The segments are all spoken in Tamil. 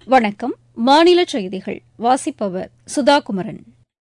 வணக்கம் மாநில செய்திகள் வாசிப்பவர் சுதாகுமரன்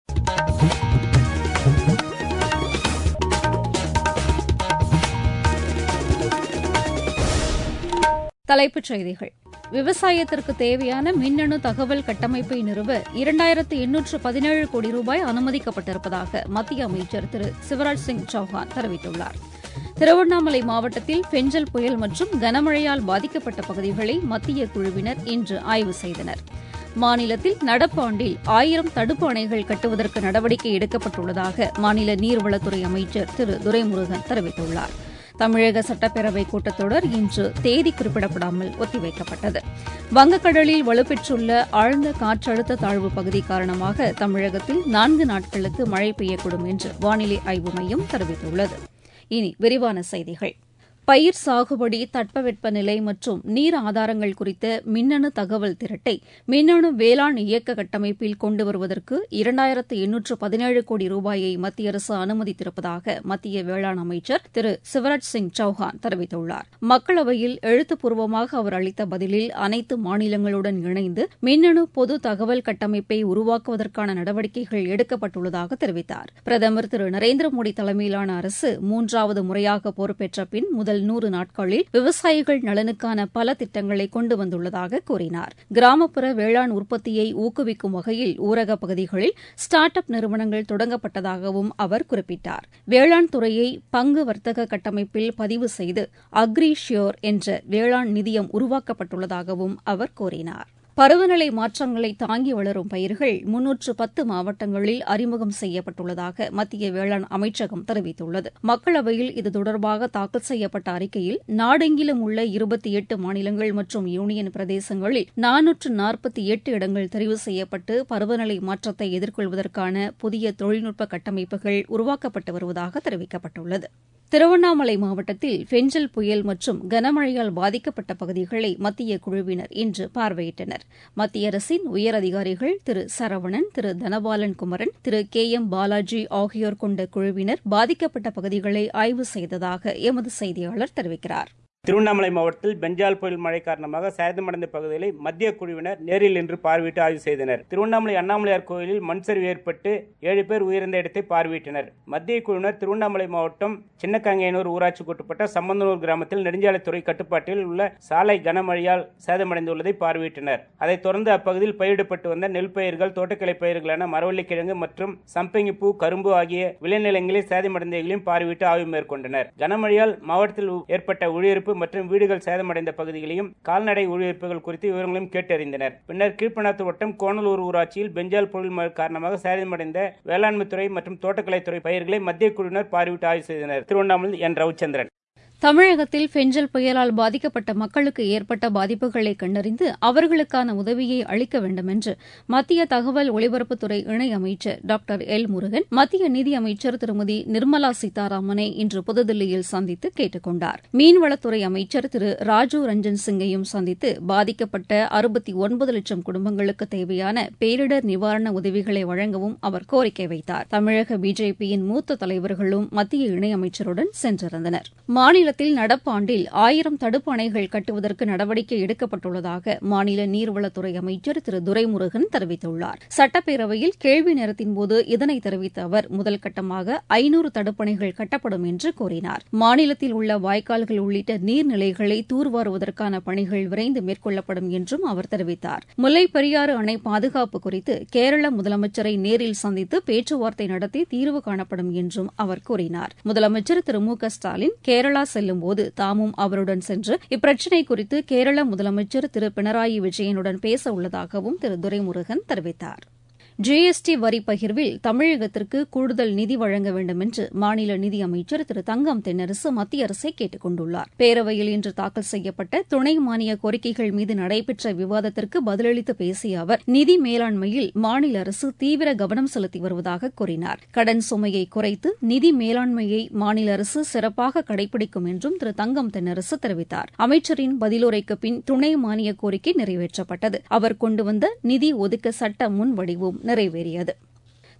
தலைப்புச் செய்திகள் விவசாயத்திற்கு தேவையான மின்னணு தகவல் கட்டமைப்பை நிறுவ இரண்டாயிரத்து எண்ணூற்று பதினேழு கோடி ரூபாய் அனுமதிக்கப்பட்டிருப்பதாக மத்திய அமைச்சர் திரு சிவராஜ் சிங் சௌஹான் தெரிவித்துள்ளார் திருவண்ணாமலை மாவட்டத்தில் பெஞ்சல் புயல் மற்றும் கனமழையால் பாதிக்கப்பட்ட பகுதிகளை மத்திய குழுவினர் இன்று ஆய்வு செய்தனர் மாநிலத்தில் நடப்பு ஆண்டில் ஆயிரம் தடுப்பு அணைகள் கட்டுவதற்கு நடவடிக்கை எடுக்கப்பட்டுள்ளதாக மாநில நீர்வளத்துறை அமைச்சர் திரு துரைமுருகன் தெரிவித்துள்ளார் தமிழக சட்டப்பேரவைக் கூட்டத்தொடர் இன்று தேதி குறிப்பிடப்படாமல் ஒத்திவைக்கப்பட்டது வங்கக்கடலில் வலுப்பெற்றுள்ள ஆழ்ந்த காற்றழுத்த தாழ்வு பகுதி காரணமாக தமிழகத்தில் நான்கு நாட்களுக்கு மழை பெய்யக்கூடும் என்று வானிலை ஆய்வு மையம் தெரிவித்துள்ளது இனி விரிவான செய்திகள் பயிர் சாகுபடி தட்பவெப்பநிலை மற்றும் நீர் ஆதாரங்கள் குறித்த மின்னணு தகவல் திரட்டை மின்னணு வேளாண் இயக்க கட்டமைப்பில் கொண்டு வருவதற்கு இரண்டாயிரத்து எண்ணூற்று பதினேழு கோடி ரூபாயை மத்திய அரசு அனுமதித்திருப்பதாக மத்திய வேளாண் அமைச்சர் திரு சிவராஜ் சிங் சௌஹான் தெரிவித்துள்ளார் மக்களவையில் எழுத்துப்பூர்வமாக அவர் அளித்த பதிலில் அனைத்து மாநிலங்களுடன் இணைந்து மின்னணு பொது தகவல் கட்டமைப்பை உருவாக்குவதற்கான நடவடிக்கைகள் எடுக்கப்பட்டுள்ளதாக தெரிவித்தார் பிரதமர் திரு நரேந்திர மோடி தலைமையிலான அரசு மூன்றாவது முறையாக பொறுப்பேற்ற பின் முதல் நூறு நாட்களில் விவசாயிகள் நலனுக்கான பல திட்டங்களை கொண்டு வந்துள்ளதாக கூறினார் கிராமப்புற வேளாண் உற்பத்தியை ஊக்குவிக்கும் வகையில் ஊரக பகுதிகளில் ஸ்டார்ட் அப் நிறுவனங்கள் தொடங்கப்பட்டதாகவும் அவர் குறிப்பிட்டார் வேளாண் துறையை பங்கு வர்த்தக கட்டமைப்பில் பதிவு செய்து அக்ரி ஷியோர் என்ற வேளாண் நிதியம் உருவாக்கப்பட்டுள்ளதாகவும் அவர் கூறினார் பருவநிலை மாற்றங்களை தாங்கி வளரும் பயிர்கள் முன்னூற்று பத்து மாவட்டங்களில் அறிமுகம் செய்யப்பட்டுள்ளதாக மத்திய வேளாண் அமைச்சகம் தெரிவித்துள்ளது மக்களவையில் இது தொடர்பாக தாக்கல் செய்யப்பட்ட அறிக்கையில் நாடெங்கிலும் உள்ள இருபத்தி எட்டு மாநிலங்கள் மற்றும் யூனியன் பிரதேசங்களில் நானூற்று நாற்பத்தி எட்டு இடங்கள் தெரிவு செய்யப்பட்டு பருவநிலை மாற்றத்தை எதிர்கொள்வதற்கான புதிய தொழில்நுட்ப கட்டமைப்புகள் உருவாக்கப்பட்டு வருவதாக தெரிவிக்கப்பட்டுள்ளது திருவண்ணாமலை மாவட்டத்தில் பெஞ்சல் புயல் மற்றும் கனமழையால் பாதிக்கப்பட்ட பகுதிகளை மத்திய குழுவினர் இன்று பார்வையிட்டனர் மத்திய அரசின் உயரதிகாரிகள் திரு சரவணன் திரு தனபாலன் குமரன் திரு கே எம் பாலாஜி ஆகியோர் கொண்ட குழுவினர் பாதிக்கப்பட்ட பகுதிகளை ஆய்வு செய்ததாக எமது செய்தியாளர் தெரிவிக்கிறார் திருவண்ணாமலை மாவட்டத்தில் பெஞ்சால் புயல் மழை காரணமாக சேதமடைந்த பகுதிகளை மத்திய குழுவினர் நேரில் இன்று பார்வையிட்டு ஆய்வு செய்தனர் திருவண்ணாமலை அண்ணாமலையார் கோயிலில் மண் சரிவு ஏற்பட்டு ஏழு பேர் உயிரிழந்த இடத்தை பார்வையிட்டனர் மத்திய குழுவினர் திருவண்ணாமலை மாவட்டம் சின்னக்காங்கையனூர் ஊராட்சிக்கு உட்பட்ட சம்பந்தனூர் கிராமத்தில் நெடுஞ்சாலைத்துறை கட்டுப்பாட்டில் உள்ள சாலை கனமழையால் சேதமடைந்துள்ளதை பார்வையிட்டனர் அதைத் தொடர்ந்து அப்பகுதியில் பயிரிடப்பட்டு வந்த நெல் பயிர்கள் தோட்டக்கலை பயிர்களான மரவள்ளிக்கிழங்கு மற்றும் சம்பங்கி பூ கரும்பு ஆகிய விளைநிலங்களில் சேதமடைந்ததையும் பார்வையிட்டு ஆய்வு மேற்கொண்டனர் கனமழையால் மாவட்டத்தில் ஏற்பட்ட உயிரிழப்பு மற்றும் வீடுகள் சேதமடைந்த பகுதிகளையும் கால்நடை உயிரிழப்புகள் குறித்து விவரங்களையும் கேட்டறிந்தனர் பின்னர் கீழ்பண்ணாத்து வட்டம் கோணலூர் ஊராட்சியில் பெஞ்சால் புயல் காரணமாக சேதமடைந்த வேளாண்மைத்துறை மற்றும் தோட்டக்கலைத்துறை பயிர்களை மத்திய குழுவினர் பார்வையிட்டு ஆய்வு செய்தனர் திருவண்ணாமலை என் ரவிச்சந்திரன் தமிழகத்தில் பெஞ்சல் புயலால் பாதிக்கப்பட்ட மக்களுக்கு ஏற்பட்ட பாதிப்புகளை கண்டறிந்து அவர்களுக்கான உதவியை அளிக்க வேண்டும் என்று மத்திய தகவல் ஒலிபரப்புத்துறை இணையமைச்சர் டாக்டர் எல் முருகன் மத்திய நிதியமைச்சர் திருமதி நிர்மலா சீதாராமனை இன்று புதுதில்லியில் சந்தித்து கேட்டுக் கொண்டார் மீன்வளத்துறை அமைச்சர் திரு ராஜு ரஞ்சன் சிங்கையும் சந்தித்து பாதிக்கப்பட்ட அறுபத்தி ஒன்பது லட்சம் குடும்பங்களுக்கு தேவையான பேரிடர் நிவாரண உதவிகளை வழங்கவும் அவர் கோரிக்கை வைத்தார் தமிழக பிஜேபியின் மூத்த தலைவர்களும் மத்திய இணையமைச்சருடன் சென்றிருந்தனர் மாநில மாநிலத்தில் நடப்பாண்டில் ஆயிரம் தடுப்பு அணைகள் கட்டுவதற்கு நடவடிக்கை எடுக்கப்பட்டுள்ளதாக மாநில நீர்வளத்துறை அமைச்சர் திரு துரைமுருகன் தெரிவித்துள்ளார் சட்டப்பேரவையில் கேள்வி நேரத்தின்போது இதனை தெரிவித்த அவர் முதல் கட்டமாக ஐநூறு தடுப்பணைகள் கட்டப்படும் என்று கூறினார் மாநிலத்தில் உள்ள வாய்க்கால்கள் உள்ளிட்ட நீர்நிலைகளை தூர்வாருவதற்கான பணிகள் விரைந்து மேற்கொள்ளப்படும் என்றும் அவர் தெரிவித்தார் முல்லை பெரியாறு அணை பாதுகாப்பு குறித்து கேரள முதலமைச்சரை நேரில் சந்தித்து பேச்சுவார்த்தை நடத்தி தீர்வு காணப்படும் என்றும் அவர் கூறினார் முதலமைச்சர் திரு மு க ஸ்டாலின் கேரளா செல்லும்போது தாமும் அவருடன் சென்று இப்பிரச்சினை குறித்து கேரள முதலமைச்சர் திரு பினராயி விஜயனுடன் பேச உள்ளதாகவும் திரு துரைமுருகன் தெரிவித்தார் ஜிஎஸ்டி வரி பகிர்வில் தமிழகத்திற்கு கூடுதல் நிதி வழங்க வேண்டும் என்று மாநில நிதியமைச்சர் திரு தங்கம் தென்னரசு மத்திய அரசை கேட்டுக் கொண்டுள்ளார் பேரவையில் இன்று தாக்கல் செய்யப்பட்ட துணை மானிய கோரிக்கைகள் மீது நடைபெற்ற விவாதத்திற்கு பதிலளித்து பேசிய அவர் நிதி மேலாண்மையில் மாநில அரசு தீவிர கவனம் செலுத்தி வருவதாக கூறினார் கடன் சுமையை குறைத்து நிதி மேலாண்மையை மாநில அரசு சிறப்பாக கடைபிடிக்கும் என்றும் திரு தங்கம் தென்னரசு தெரிவித்தார் அமைச்சரின் பதிலுரைக்கு பின் துணை மானிய கோரிக்கை நிறைவேற்றப்பட்டது அவர் கொண்டு வந்த நிதி ஒதுக்க சட்ட முன்வடிவும் நிறைவேறியது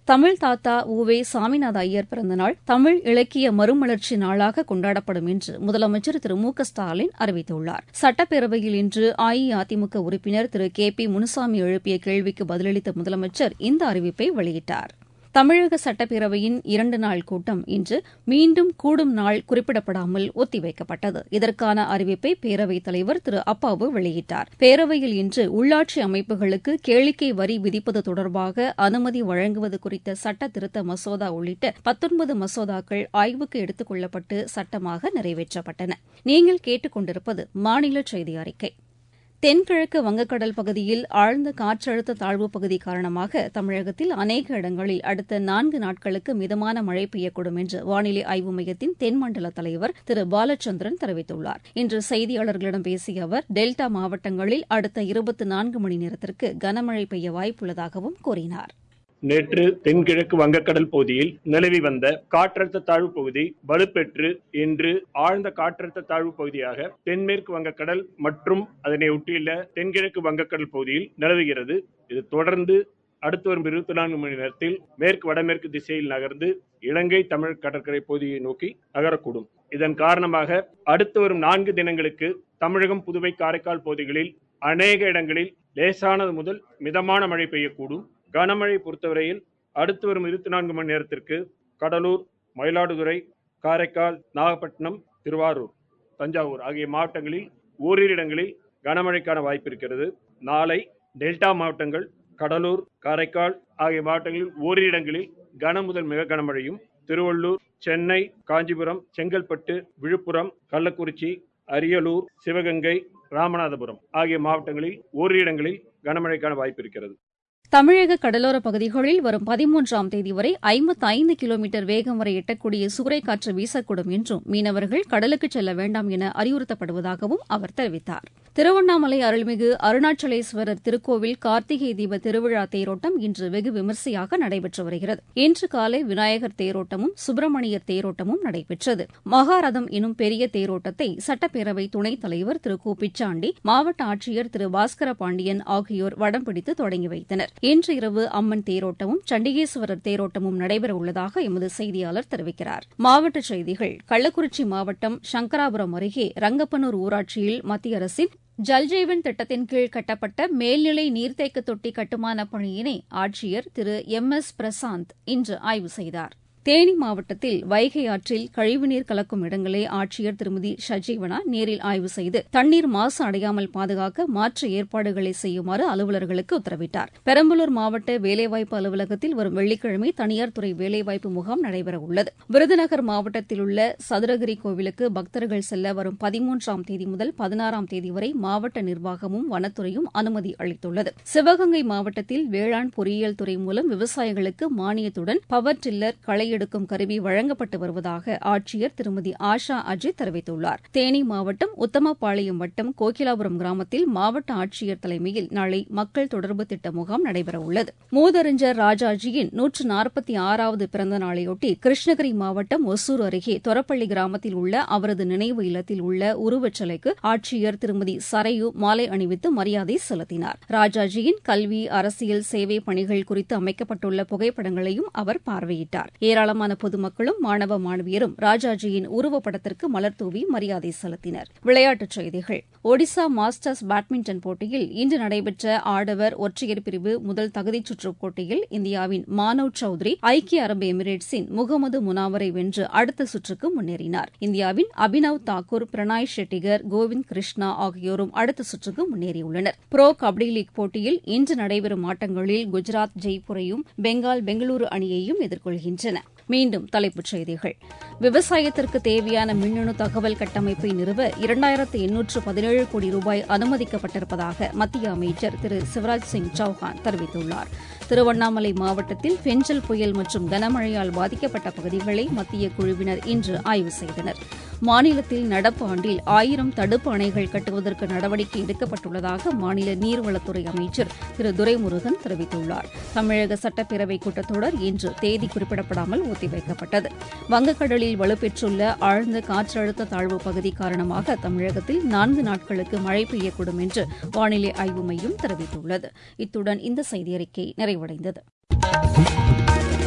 தமிழ் தாத்தா உவே சாமிநாத ஐயர் பிறந்தநாள் தமிழ் இலக்கிய மறுமலர்ச்சி நாளாக கொண்டாடப்படும் என்று முதலமைச்சர் திரு மு க ஸ்டாலின் அறிவித்துள்ளார் சட்டப்பேரவையில் இன்று அஇஅதிமுக உறுப்பினர் திரு கே பி முனுசாமி எழுப்பிய கேள்விக்கு பதிலளித்த முதலமைச்சர் இந்த அறிவிப்பை வெளியிட்டார் தமிழக சட்டப்பேரவையின் இரண்டு நாள் கூட்டம் இன்று மீண்டும் கூடும் நாள் குறிப்பிடப்படாமல் ஒத்திவைக்கப்பட்டது இதற்கான அறிவிப்பை பேரவைத் தலைவர் திரு அப்பாவு வெளியிட்டார் பேரவையில் இன்று உள்ளாட்சி அமைப்புகளுக்கு கேளிக்கை வரி விதிப்பது தொடர்பாக அனுமதி வழங்குவது குறித்த சட்ட திருத்த மசோதா உள்ளிட்ட பத்தொன்பது மசோதாக்கள் ஆய்வுக்கு எடுத்துக் கொள்ளப்பட்டு சட்டமாக நிறைவேற்றப்பட்டன நீங்கள் கேட்டுக் கொண்டிருப்பது மாநில செய்தி அறிக்கை தென்கிழக்கு வங்கக்கடல் பகுதியில் ஆழ்ந்த காற்றழுத்த தாழ்வுப் பகுதி காரணமாக தமிழகத்தில் அநேக இடங்களில் அடுத்த நான்கு நாட்களுக்கு மிதமான மழை பெய்யக்கூடும் என்று வானிலை ஆய்வு மையத்தின் தென்மண்டல தலைவர் திரு பாலச்சந்திரன் தெரிவித்துள்ளார் இன்று செய்தியாளர்களிடம் பேசிய அவர் டெல்டா மாவட்டங்களில் அடுத்த இருபத்தி நான்கு மணி நேரத்திற்கு கனமழை பெய்ய வாய்ப்புள்ளதாகவும் கூறினார் நேற்று தென்கிழக்கு வங்கக்கடல் பகுதியில் நிலவி வந்த காற்றழுத்த தாழ்வு பகுதி வலுப்பெற்று இன்று ஆழ்ந்த காற்றழுத்த தாழ்வு பகுதியாக தென்மேற்கு வங்கக்கடல் மற்றும் அதனை ஒட்டியுள்ள தென்கிழக்கு வங்கக்கடல் பகுதியில் நிலவுகிறது இது தொடர்ந்து அடுத்து வரும் இருபத்தி நான்கு மணி நேரத்தில் மேற்கு வடமேற்கு திசையில் நகர்ந்து இலங்கை தமிழ் கடற்கரை பகுதியை நோக்கி நகரக்கூடும் இதன் காரணமாக அடுத்து வரும் நான்கு தினங்களுக்கு தமிழகம் புதுவை காரைக்கால் பகுதிகளில் அநேக இடங்களில் லேசானது முதல் மிதமான மழை பெய்யக்கூடும் கனமழை பொறுத்தவரையில் அடுத்து வரும் இருபத்தி நான்கு மணி நேரத்திற்கு கடலூர் மயிலாடுதுறை காரைக்கால் நாகப்பட்டினம் திருவாரூர் தஞ்சாவூர் ஆகிய மாவட்டங்களில் ஓரிரு இடங்களில் கனமழைக்கான வாய்ப்பு இருக்கிறது நாளை டெல்டா மாவட்டங்கள் கடலூர் காரைக்கால் ஆகிய மாவட்டங்களில் ஓரிரு இடங்களில் கன முதல் மிக கனமழையும் திருவள்ளூர் சென்னை காஞ்சிபுரம் செங்கல்பட்டு விழுப்புரம் கள்ளக்குறிச்சி அரியலூர் சிவகங்கை ராமநாதபுரம் ஆகிய மாவட்டங்களில் ஓரிரு இடங்களில் கனமழைக்கான வாய்ப்பு இருக்கிறது தமிழக கடலோர பகுதிகளில் வரும் பதிமூன்றாம் தேதி வரை ஐம்பத்தி ஐந்து கிலோமீட்டர் வேகம் வரை எட்டக்கூடிய சூறைக்காற்று வீசக்கூடும் என்றும் மீனவர்கள் கடலுக்கு செல்ல வேண்டாம் என அறிவுறுத்தப்படுவதாகவும் அவர் தெரிவித்தார் திருவண்ணாமலை அருள்மிகு அருணாச்சலேஸ்வரர் திருக்கோவில் கார்த்திகை தீப திருவிழா தேரோட்டம் இன்று வெகு விமரிசையாக நடைபெற்று வருகிறது இன்று காலை விநாயகர் தேரோட்டமும் சுப்பிரமணியர் தேரோட்டமும் நடைபெற்றது மகாரதம் எனும் பெரிய தேரோட்டத்தை சட்டப்பேரவை துணைத் தலைவர் திரு கு பிச்சாண்டி மாவட்ட ஆட்சியர் திரு பாஸ்கர பாண்டியன் ஆகியோர் வடம் பிடித்து தொடங்கி வைத்தனர் இன்று இரவு அம்மன் தேரோட்டமும் சண்டிகேஸ்வரர் தேரோட்டமும் நடைபெற உள்ளதாக எமது செய்தியாளர் தெரிவிக்கிறார் மாவட்டச் செய்திகள் கள்ளக்குறிச்சி மாவட்டம் சங்கராபுரம் அருகே ரங்கப்பனூர் ஊராட்சியில் மத்திய அரசின் ஜல்ஜீவன் திட்டத்தின் கீழ் கட்டப்பட்ட மேல்நிலை நீர்த்தேக்க தொட்டி கட்டுமான பணியினை ஆட்சியர் திரு எம் எஸ் பிரசாந்த் இன்று ஆய்வு செய்தார் தேனி மாவட்டத்தில் வைகை ஆற்றில் கழிவுநீர் கலக்கும் இடங்களை ஆட்சியர் திருமதி ஷஜீவனா நேரில் ஆய்வு செய்து தண்ணீர் மாசு அடையாமல் பாதுகாக்க மாற்று ஏற்பாடுகளை செய்யுமாறு அலுவலர்களுக்கு உத்தரவிட்டார் பெரம்பலூர் மாவட்ட வேலைவாய்ப்பு அலுவலகத்தில் வரும் வெள்ளிக்கிழமை தனியார் துறை வேலைவாய்ப்பு முகாம் நடைபெறவுள்ளது விருதுநகர் மாவட்டத்தில் உள்ள சதுரகிரி கோவிலுக்கு பக்தர்கள் செல்ல வரும் பதிமூன்றாம் தேதி முதல் பதினாறாம் தேதி வரை மாவட்ட நிர்வாகமும் வனத்துறையும் அனுமதி அளித்துள்ளது சிவகங்கை மாவட்டத்தில் வேளாண் பொறியியல் துறை மூலம் விவசாயிகளுக்கு மானியத்துடன் பவர் டில்லர் களை எடுக்கும் கருவி வழங்கப்பட்டு வருவதாக ஆட்சியர் திருமதி ஆஷா அஜித் தெரிவித்துள்ளார் தேனி மாவட்டம் உத்தமபாளையம் வட்டம் கோகிலாபுரம் கிராமத்தில் மாவட்ட ஆட்சியர் தலைமையில் நாளை மக்கள் தொடர்பு திட்ட முகாம் நடைபெறவுள்ளது மூதறிஞர் ராஜாஜியின் நூற்று நாற்பத்தி ஆறாவது பிறந்த நாளையொட்டி கிருஷ்ணகிரி மாவட்டம் ஒசூர் அருகே தொரப்பள்ளி கிராமத்தில் உள்ள அவரது நினைவு இல்லத்தில் உள்ள உருவச்சிலைக்கு ஆட்சியர் திருமதி சரையு மாலை அணிவித்து மரியாதை செலுத்தினார் ராஜாஜியின் கல்வி அரசியல் சேவை பணிகள் குறித்து அமைக்கப்பட்டுள்ள புகைப்படங்களையும் அவர் பார்வையிட்டார் ஏராளமான பொதுமக்களும் மாணவ மாணவியரும் ராஜாஜியின் உருவப்படத்திற்கு மலர்தூவி மரியாதை செலுத்தினர் விளையாட்டுச் செய்திகள் ஒடிசா மாஸ்டர்ஸ் பேட்மிண்டன் போட்டியில் இன்று நடைபெற்ற ஆடவர் ஒற்றையர் பிரிவு முதல் தகுதிச் சுற்றுப் போட்டியில் இந்தியாவின் மானவ் சௌத்ரி ஐக்கிய அரபு எமிரேட்ஸின் முகமது முனாவரை வென்று அடுத்த சுற்றுக்கு முன்னேறினார் இந்தியாவின் அபினவ் தாக்கூர் பிரணாய் ஷெட்டிகர் கோவிந்த் கிருஷ்ணா ஆகியோரும் அடுத்த சுற்றுக்கு முன்னேறியுள்ளனர் புரோ கபடி லீக் போட்டியில் இன்று நடைபெறும் ஆட்டங்களில் குஜராத் ஜெய்ப்பூரையும் பெங்கால் பெங்களூரு அணியையும் எதிர்கொள்கின்றன மீண்டும் தலைப்புச் செய்திகள் விவசாயத்திற்கு தேவையான மின்னணு தகவல் கட்டமைப்பை நிறுவ இரண்டாயிரத்து எண்ணூற்று பதினேழு கோடி ரூபாய் அனுமதிக்கப்பட்டிருப்பதாக மத்திய அமைச்சர் திரு சிவராஜ் சிங் சௌஹான் தெரிவித்துள்ளார் திருவண்ணாமலை மாவட்டத்தில் பெஞ்சல் புயல் மற்றும் கனமழையால் பாதிக்கப்பட்ட பகுதிகளை மத்திய குழுவினர் இன்று ஆய்வு செய்தனர் மாநிலத்தில் நடப்பு ஆண்டில் ஆயிரம் தடுப்பு அணைகள் கட்டுவதற்கு நடவடிக்கை எடுக்கப்பட்டுள்ளதாக மாநில நீர்வளத்துறை அமைச்சர் திரு துரைமுருகன் தெரிவித்துள்ளார் தமிழக சட்டப்பேரவை கூட்டத்தொடர் இன்று தேதி குறிப்பிடப்படாமல் ஒத்திவைக்கப்பட்டது வங்கக்கடலில் வலுப்பெற்றுள்ள ஆழ்ந்த காற்றழுத்த தாழ்வு பகுதி காரணமாக தமிழகத்தில் நான்கு நாட்களுக்கு மழை பெய்யக்கூடும் என்று வானிலை ஆய்வு மையம் தெரிவித்துள்ளது இத்துடன் இந்த செய்தியறிக்கை நிறைவடைந்தது